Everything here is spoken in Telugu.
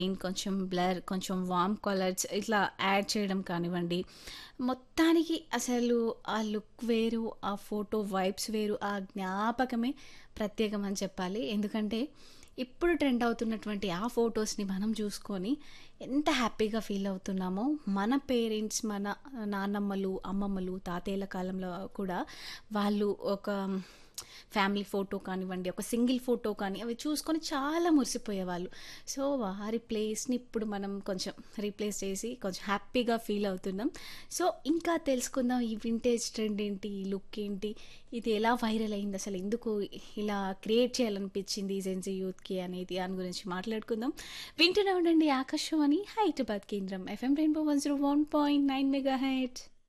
కొంచెం బ్లర్, కొంచెం వార్మ్ కలర్స్ ఇట్లా యాడ్ చేయడం కానివ్వండి. మొత్తానికి అసలు ఆ లుక్ వేరు, ఆ ఫోటో వైబ్స్ వేరు, ఆ జ్ఞాపకమే ప్రత్యేకం అని చెప్పాలి. ఎందుకంటే ఇప్పుడు ట్రెండ్ అవుతున్నటువంటి ఆ ఫోటోస్‌ని మనం చూసుకొని ఎంత హ్యాపీగా ఫీల్ అవుతున్నామో, మన పేరెంట్స్, మన నాన్నమ్మలు, అమ్మమ్మలు, తాతయ్యల కాలంలో కూడా వాళ్ళు ఒక ఫ్యామిలీ ఫోటో కానివ్వండి, ఒక సింగిల్ ఫోటో కానీ అవి చూసుకొని చాలా మురిసిపోయేవాళ్ళు. సో, వారి ప్లేస్‌ని ఇప్పుడు మనం కొంచెం రీప్లేస్ చేసి కొంచెం హ్యాపీగా ఫీల్ అవుతున్నాం. సో, ఇంకా తెలుసుకుందాం ఈ వింటేజ్ ట్రెండ్ ఏంటి? ఈ లుక్ ఏంటి? ఇది ఎలా వైరల్ అయింది? అసలు ఎందుకు ఇలా క్రియేట్ చేయాలనిపించింది జెన్‌జీ యూత్‌కి అనేది దాని గురించి మాట్లాడుకుందాం. వింటూనే ఉండండి ఆకాశవాణి హైదరాబాద్ కేంద్రం ఎఫ్ఎం రెయిన్బో 101.9 మెగాహెర్ట్జ్.